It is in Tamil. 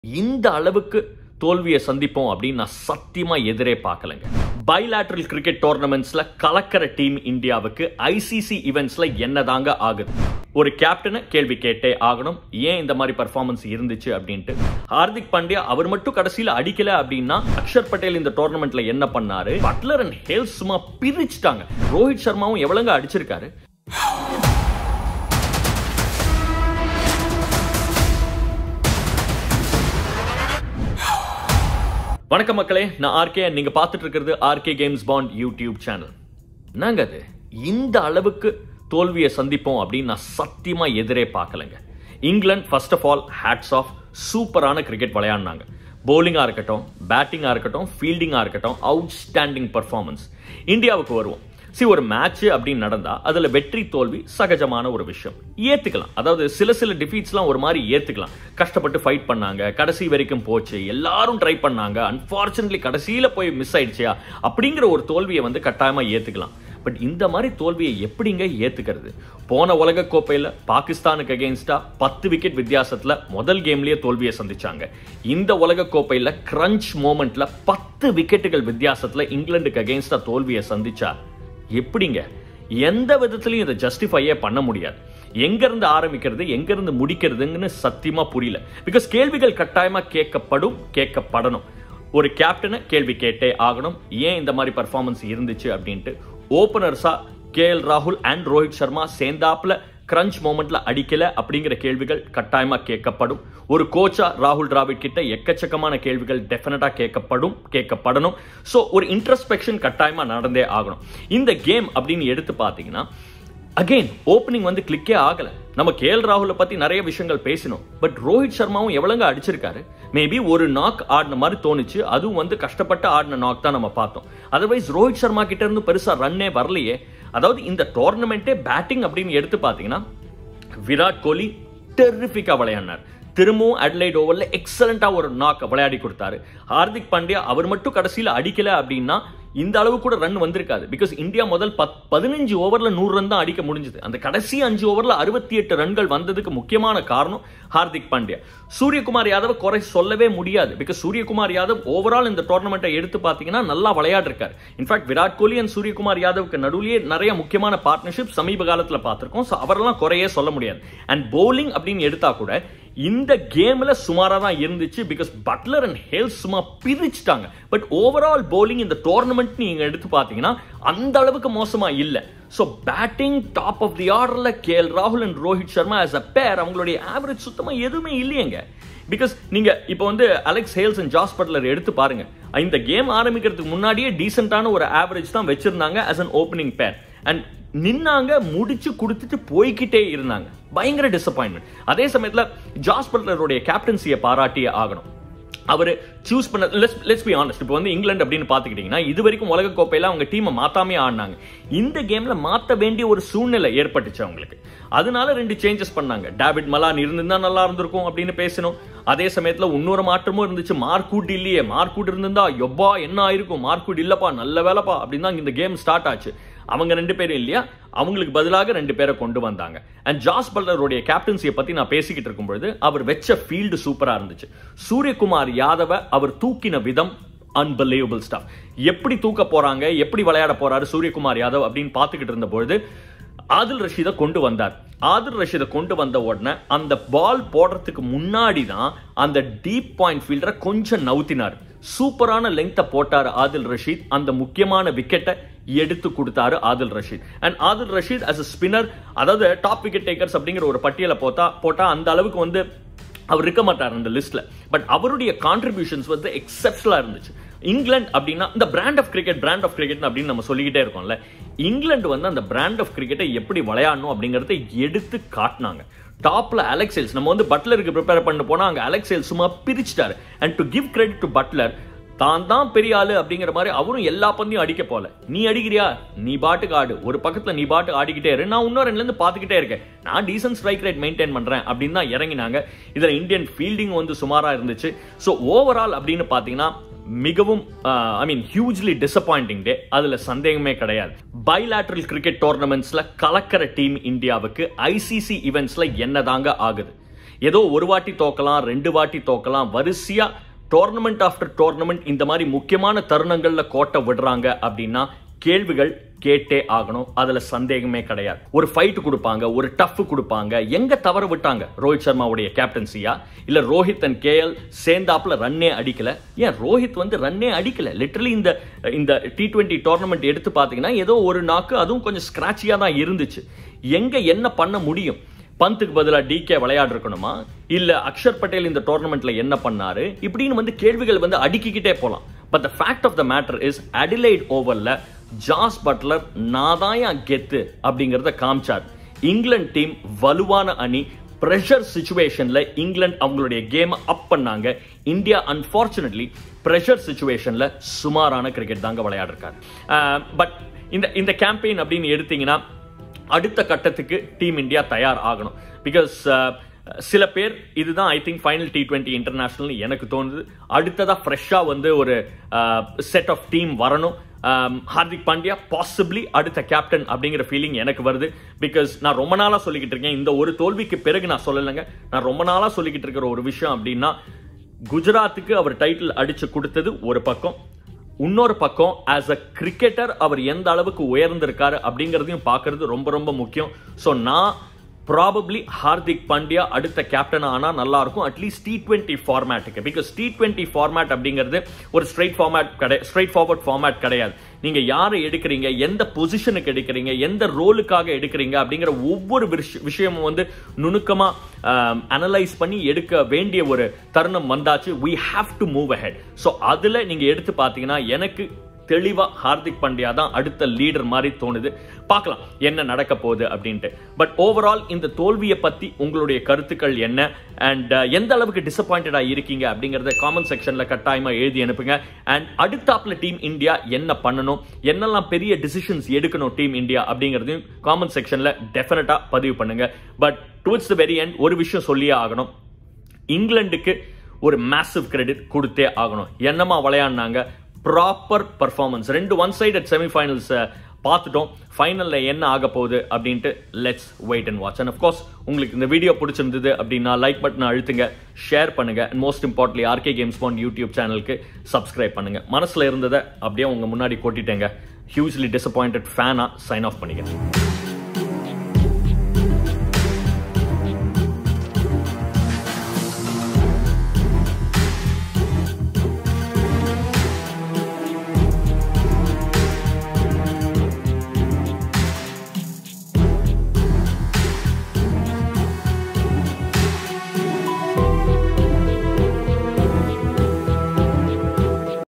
இந்த அளவுக்கு தோல்வியை சந்திப்போம் அப்படின்னு நான் சத்தியமா எதிரே பார்க்கலங்க பைலாட்ரல் கிரிக்கெட் டோர்னமெண்ட்ஸ்ல கலக்கிற டீம் இந்தியாவுக்கு ஐசிசி ஈவெண்ட்ஸ்ல என்னதாங்க ஆகுது ஒரு கேப்டனை கேள்வி கேட்டே ஆகணும் ஏன் இந்த மாதிரி பர்ஃபார்மன்ஸ் இருந்துச்சு அப்படின்ட்டு ஹார்திக் பாண்டியா அவர் மட்டும் கடைசியில அடிக்கல அப்படின்னா அக்ஷர் பட்டேல் இந்த டோர்னமெண்ட்ல என்ன பண்ணாரு பட்லர் அண்ட் ஹேல் சும்மா பிரிச்சுட்டாங்க ரோஹித் சர்மாவும் எவ்வளவுங்க அடிச்சிருக்காரு வணக்கம் மக்களே நான் ஆர்கே நீங்க பார்த்துட்டு இருக்கிறது RK games band YouTube channel என்னங்க அது இந்த அளவுக்கு தோல்வியை சந்திப்போம் அப்படின்னு நான் சத்தியமா எதிரே பார்க்கலங்க England first of all hats off சூப்பரான கிரிக்கெட் விளையாடினாங்க பவுலிங்காக இருக்கட்டும் பேட்டிங்காக இருக்கட்டும் ஃபீல்டிங்காக இருக்கட்டும் அவுட்ஸ்டாண்டிங் பர்ஃபார்மன்ஸ் இந்தியாவுக்கு வருவோம் சி ஒரு மேட்ச் அப்படின்னு நடந்தா அதுல வெற்றி தோல்வி சகஜமான ஒரு விஷயம் ஏத்துக்கலாம் அதாவது சில சில டிஃபீட்ஸ்லாம் ஒரு மாதிரி ஏத்துக்கலாம் கஷ்டப்பட்டு ஃபைட் பண்ணாங்க கடைசி வரைக்கும் போச்சு எல்லாரும் ட்ரை பண்ணாங்க அன்பார்ச்சுனேட்லி கடைசியில போய் மிஸ் ஆயிடுச்சியா அப்படிங்கிற ஒரு தோல்வியை வந்து கட்டாயமா ஏத்துக்கலாம் பட் இந்த மாதிரி தோல்வியை எப்படிங்க ஏத்துக்கிறது போன உலக கோப்பையில பாகிஸ்தானுக்கு அகேன்ஸ்டா பத்து விக்கெட் வித்தியாசத்துல முதல் கேம்லயே தோல்வியை சந்திச்சாங்க இந்த உலக கோப்பையில கிரன்ச் மோமெண்ட்ல பத்து விக்கெட்டுகள் வித்தியாசத்துல இங்கிலாந்துக்கு அகேன்ஸ்டா தோல்வியை சந்திச்சா எப்படிங்க எந்த விதத்திலையும் இதை ஜஸ்டிஃபையே பண்ண முடியாது எங்க இருந்து ஆரம்பிக்கிறது எங்க இருந்து முடிக்கிறதுங்கன்னு சத்தியமா புரியல பிகாஸ் கேள்விகள் கட்டாயமா கேட்கப்படும் கேட்கப்படணும் ஒரு கேப்டனை கேள்வி கேட்டே ஆகணும் ஏன் இந்த மாதிரி பர்ஃபார்மன்ஸ் இருந்துச்சு அப்படின்ட்டு ஓபனர்ஸா கே எல் ராகுல் அண்ட் ரோஹித் சர்மா சேர்ந்தாப்புல கிரன்ச் மோமெண்ட்ல அடிக்கல அப்படிங்கிற கேள்விகள் கட்டாயமா கேட்கப்படும் ஒரு கோச்சா ராகுல் டிராவிட் கிட்ட எக்கச்சக்கமான கேள்விகள் டெஃபினட்டா கேட்கப்படும் கேட்கப்படணும் ஸோ ஒரு இன்ட்ரஸ்பெக்ஷன் கட்டாயமா நடந்தே ஆகணும் இந்த கேம் அப்படின்னு எடுத்து பார்த்தீங்கன்னா அகெயின் ஓப்பனிங் வந்து கிளிக்கே ஆகல நம்ம கே எல் ராகுலை பத்தி நிறைய விஷயங்கள் பேசினோம் பட் ரோஹித் சர்மாவும் எவ்வளங்க அடிச்சிருக்காரு மேபி ஒரு நாக் ஆடின மாதிரி தோணுச்சு அதுவும் வந்து கஷ்டப்பட்டு ஆடின நாக் தான் நம்ம பார்த்தோம் அதர்வைஸ் ரோஹித் சர்மா கிட்ட இருந்து பெருசா ரன்னே வரலையே அதாவது இந்த டோர்னமெண்ட்டே பேட்டிங் அப்படின்னு எடுத்து பார்த்தீங்கன்னா விராட் கோலி டெரிஃபிக்கா விளையாடினார் திரும்பவும் அட்லைட் ஓவர்ல எக்ஸலண்டா ஒரு நாக் விளையாடி கொடுத்தாரு ஹார்திக் பாண்டியா அவர் மட்டும் கடைசியில் அடிக்கல அப்படின்னா இந்த அளவு கூட ரன் வந்திருக்காது பிகாஸ் இந்தியா முதல் பத் பதினஞ்சு ஓவர்ல நூறு ரன் தான் அடிக்க முடிஞ்சது அந்த கடைசி அஞ்சு ஓவர்ல அறுபத்தி எட்டு ரன்கள் வந்ததுக்கு முக்கியமான காரணம் ஹார்திக் பாண்டியா சூரியகுமார் யாதவ் குறை சொல்லவே முடியாது பிகாஸ் சூரியகுமார் யாதவ் ஓவரால் இந்த டோர்னமெண்ட்டை எடுத்து பார்த்தீங்கன்னா நல்லா விளையாடிருக்காரு இன்ஃபேக்ட் விராட் கோலி அண்ட் சூரியகுமார் யாதவுக்கு நடுவிலேயே நிறைய முக்கியமான பார்ட்னர்ஷிப் சமீப காலத்தில் பார்த்திருக்கோம் ஸோ அவரெல்லாம் குறையே சொல்ல முடியாது அண்ட் பவுலிங் அப்படின்னு எடுத்தா கூட இந்த கேம்ல சுமாரா தான் இருந்துச்சு பிகாஸ் பட்லர் அண்ட் ஹேல் சும்மா பிரிச்சுட்டாங்க பட் ஓவரால் பவுலிங் இந்த டோர்னமெண்ட் நீங்க எடுத்து பாத்தீங்கன்னா அந்த அளவுக்கு மோசமா இல்ல so batting top of the ஆர்டர்ல கே எல் ராகுல் and Rohit Sharma as a pair அவங்களுடைய ஆவரேஜ் சுத்தமா எதுவுமே இல்லையங்க பிகாஸ் நீங்க இப்போ வந்து Alex Hales and Jos Buttler எடுத்து பாருங்க இந்த கேம் ஆரம்பிக்கிறதுக்கு முன்னாடியே டீசென்டான ஒரு ஆவரேஜ் தான் வச்சிருந்தாங்க as an opening pair and நின்னாங்க முடிச்சு கொடுத்துட்டு போய்கிட்டே இருந்தாங்க பயங்கர டிசப்பாயின்மெண்ட் அதே சமயத்துல ஜாஸ் பட்லருடைய கேப்டன்சியை பாராட்டியே ஆகணும் அவர் சூஸ் பண்ண லெட்ஸ் லெட்ஸ் பி ஆனஸ்ட் இப்போ வந்து இங்கிலாந்து அப்படின்னு பார்த்துக்கிட்டிங்கன்னா இது வரைக்கும் உலக கோப்பையில் அவங்க டீமை மாத்தாமே ஆடினாங்க இந்த கேம்ல மாற்ற வேண்டிய ஒரு சூழ்நிலை ஏற்பட்டுச்சு அவங்களுக்கு அதனால ரெண்டு சேஞ்சஸ் பண்ணாங்க டேவிட் மலான் இருந்திருந்தா நல்லா இருந்திருக்கும் அப்படின்னு பேசணும் அதே சமயத்துல இன்னொரு மாற்றமும் இருந்துச்சு மார்க்கூட் இல்லையே மார்க்கூட் இருந்திருந்தா எவ்வா என்ன ஆயிருக்கும் மார்க்கூட் இல்லப்பா நல்ல வேலைப்பா அப்படின்னு தான் இந்த கேம் ஸ்டார்ட் ஆச்சு அவங்க ரெண்டு பேரும் இல்லையா அவங்களுக்கு பதிலாக ரெண்டு பேரை கொண்டு வந்தாங்க அண்ட் ஜாஸ் பல்லருடைய கேப்டன்சியை பத்தி நான் பேசிக்கிட்டு இருக்கும்பொழுது அவர் வெச்ச ஃபீல்டு சூப்பரா இருந்துச்சு சூரியகுமார் யாதவ அவர் தூக்கின விதம் அன்பிலீவபிள் ஸ்டாஃப் எப்படி தூக்க போறாங்க எப்படி விளையாட போறாரு சூரியகுமார் யாதவ் அப்படின்னு பார்த்துக்கிட்டு இருந்த பொழுது ஆதில் ரஷீதை கொண்டு வந்தார் ஆதில் ரஷீதை கொண்டு வந்த உடனே அந்த பால் போடுறதுக்கு முன்னாடி தான் அந்த டீப் பாயிண்ட் ஃபீல்டரை கொஞ்சம் நவுத்தினார் சூப்பரான லெங்க்த்தை போட்டார் ஆதில் ரஷீத் அந்த முக்கியமான விக்கெட்டை எடுத்து கொடுத்தாரு Adil Rashid and Adil Rashid as a spinner அதாவது டாப் விக்கெட் டேக்கர்ஸ் அப்படிங்கிற ஒரு பட்டியலை போட்டா போட்டா அந்த அளவுக்கு வந்து அவர் இருக்க மாட்டார் அந்த லிஸ்ட்ல பட் அவருடைய கான்ட்ரிபியூஷன்ஸ் வந்து எக்ஸப்ஷனலா இருந்துச்சு இங்கிலாந்து அப்படின்னா இந்த brand of cricket brand of cricket அப்படின்னு நம்ம சொல்லிக்கிட்டே இருக்கோம்ல இங்கிலாந்து வந்து அந்த பிராண்ட் ஆஃப் கிரிக்கெட்டை எப்படி விளையாடணும் அப்படிங்கறத எடுத்து காட்டினாங்க டாப்ல அலெக்சேல்ஸ் நம்ம வந்து பட்லருக்கு ப்ரிப்பேர் பண்ண போனா அங்க அலெக்சேல் சும்மா பிரிச்சிட்டாரு and to give credit to Buttler தான் தான் பெரிய ஆளு அப்படிங்கிற மாதிரி அவரும் எல்லா பந்தையும் அடிக்க போல நீ அடிக்கிறியா நீ பாட்டுக்கு ஆடு ஒரு பக்கத்துல நீ பாட்டு ஆடிக்கிட்டே இரு நான் இன்னும் ரெண்டுல இருந்து பாத்துக்கிட்டே இருக்கேன் நான் டீசன்ட் ஸ்ட்ரைக் ரேட் மெயின்டைன் பண்றேன் அப்படின்னு தான் இறங்கினாங்க இதுல இந்தியன் ஃபீல்டிங் வந்து சுமாரா இருந்துச்சு ஸோ ஓவரால் அப்படின்னு பாத்தீங்கன்னா மிகவும் ஐ மீன் ஹியூஜ்லி டிசப்பாயிண்டிங் டே அதுல சந்தேகமே கிடையாது பைலாட்ரல் கிரிக்கெட் டோர்னமெண்ட்ஸ்ல கலக்கிற டீம் இந்தியாவுக்கு ஐசிசி ஈவெண்ட்ஸ்ல என்னதாங்க ஆகுது ஏதோ ஒரு வாட்டி தோக்கலாம் ரெண்டு வாட்டி தோக்கலாம் வரிசையா டோர்னமெண்ட் ஆஃப்டர் டோர்னமெண்ட் இந்த மாதிரி முக்கியமான தருணங்கள்ல கோட்டை விடுறாங்க அப்படின்னா கேள்விகள் கேட்டே ஆகணும் அதுல சந்தேகமே கிடையாது ஒரு ஃபைட் கொடுப்பாங்க ஒரு டஃப் கொடுப்பாங்க எங்க தவற விட்டாங்க ரோஹித் சர்மாவுடைய கேப்டன்சியா இல்ல ரோஹித் அண்ட் கேஎல் சேர்ந்தாப்புல ரன்னே அடிக்கல ஏன் ரோஹித் வந்து ரன்னே அடிக்கல லிட்டரலி இந்த இந்த டி டுவெண்ட்டி டோர்னமெண்ட் எடுத்து பாத்தீங்கன்னா ஏதோ ஒரு நாக்கு அதுவும் கொஞ்சம் ஸ்கிராச்சியா தான் இருந்துச்சு எங்க என்ன பண்ண முடியும் பந்துக்கு பதிலாக டிகே விளையாடு இருக்கணுமா இல்ல அக்ஷர் பட்டேல் இந்த டோர்னமெண்ட்ல என்ன பண்ணாரு இப்படின்னு வந்து கேள்விகள் வந்து அடுக்கிக்கிட்டே போலாம் but the fact of the matter is Adelaide ஓவர்ல ஜாஸ் பட்லர் நாதாயா கெத்து அப்படிங்கறத காமிச்சார் இங்கிலாந்து டீம் வலுவான அணி பிரஷர் சுச்சுவேஷன்ல இங்கிலாந்து அவங்களுடைய கேம் அப் பண்ணாங்க இந்தியா அன்பார்ச்சுனேட்லி பிரஷர் சுச்சுவேஷன்ல சுமாரான கிரிக்கெட் தாங்க விளையாடிருக்காரு பட் இந்த இந்த கேம்பெயின் அப்படின்னு எடுத்தீங்கன்னா அடுத்த கட்டத்துக்கு டீம் இந்தியா தயார் ஆகணும் பிகாஸ் சில பேர் இதுதான் I think final T twenty international எனக்கு தோணுது அடுத்ததா ஃப்ரெஷ்ஷாக வந்து ஒரு செட் ஆஃப் டீம் வரணும் ஹார்திக் பாண்டியா பாசிபிளி அடுத்த கேப்டன் அப்படிங்கிற ஃபீலிங் எனக்கு வருது பிகாஸ் நான் ரொம்ப நாளா சொல்லிக்கிட்டு இருக்கேன் இந்த ஒரு தோல்விக்கு பிறகு நான் சொல்லலைங்க நான் ரொம்ப நாளா சொல்லிக்கிட்டு இருக்கிற ஒரு விஷயம் அப்படின்னா குஜராத்துக்கு அவர் டைட்டில் அடிச்சு கொடுத்தது ஒரு பக்கம் இன்னொரு பக்கம் ஆஸ் அ கிரிக்கெட்டர் அவர் எந்த அளவுக்கு உயர்ந்திருக்காரு அப்படிங்கிறதையும் பார்க்கறது ரொம்ப ரொம்ப முக்கியம் ஸோ நான் ப்ராபப்ளி ஹார்திக் பாண்டியா அடுத்த கேப்டன் ஆனா நல்லா இருக்கும் அட்லீஸ்ட் டி டுவெண்ட்டி ஃபார்மேட்டுக்கு பிகாஸ் டி டுவெண்ட்டி ஃபார்மேட் அப்படிங்கிறது ஒரு ஸ்ட்ரைட் ஃபார்மேட் கிடையாது ஸ்ட்ரைட் ஃபார்வர்ட் ஃபார்மேட் கிடையாது நீங்க யாரை எடுக்கிறீங்க எந்த பொசிஷனுக்கு எடுக்கிறீங்க எந்த ரோலுக்காக எடுக்கிறீங்க அப்படிங்கிற ஒவ்வொரு விஷயமும் வந்து நுணுக்கமா அனலைஸ் பண்ணி எடுக்க வேண்டிய ஒரு தருணம் வந்தாச்சு we have to move ahead so அதுல நீங்க எடுத்து பார்த்தீங்கன்னா எனக்கு தெளிவா ஹார்திக் பாண்டியா தான் அடுத்த லீடர் மாதிரி தோணுது பார்க்கலாம் என்ன நடக்க போகுது அப்படின்ட்டு பட் ஓவரால் இந்த தோல்வியை பத்தி உங்களுடைய கருத்துக்கள் என்ன அண்ட் எந்த அளவுக்கு டிசப்பாயிண்டடா இருக்கீங்க அப்படிங்கறத காமெண்ட் செக்ஷன்ல கட்டாயமா எழுதி அனுப்புங்க அண்ட் அடுத்தாப்ல டீம் இந்தியா என்ன பண்ணணும் என்னெல்லாம் பெரிய டிசிஷன்ஸ் எடுக்கணும் டீம் இந்தியா அப்படிங்கறதையும் காமெண்ட் செக்ஷன்ல டெஃபினட்டா பதிவு பண்ணுங்க but towards the very end ஒரு விஷயம் சொல்லியே ஆகணும் இங்கிலாந்துக்கு ஒரு மேசிவ் கிரெடிட் கொடுத்தே ஆகணும் என்னமா விளையாடினாங்க ப்ராப்பர் பர்ஃபார்மன்ஸ் ரெண்டு ஒன் சைடட் செமிஃபைனல்ஸ் பார்த்துட்டோம் ஃபைனலில் என்ன ஆக போகுது அப்படின்ட்டு let's wait and watch and of course உங்களுக்கு இந்த வீடியோ பிடிச்சிருந்தது அப்படின்னா லைக் பட்டன் அழுத்துங்க ஷேர் பண்ணுங்க and most importantly RK games band YouTube சேனலுக்கு சப்ஸ்கிரைப் பண்ணுங்க மனசில் இருந்ததை அப்படியே உங்க முன்னாடி கொட்டிட்டேங்க ஹியூஜ்லி டிசப்பாயிண்டட் ஃபேனாக சைன் ஆஃப் பண்ணிக்கிறேன்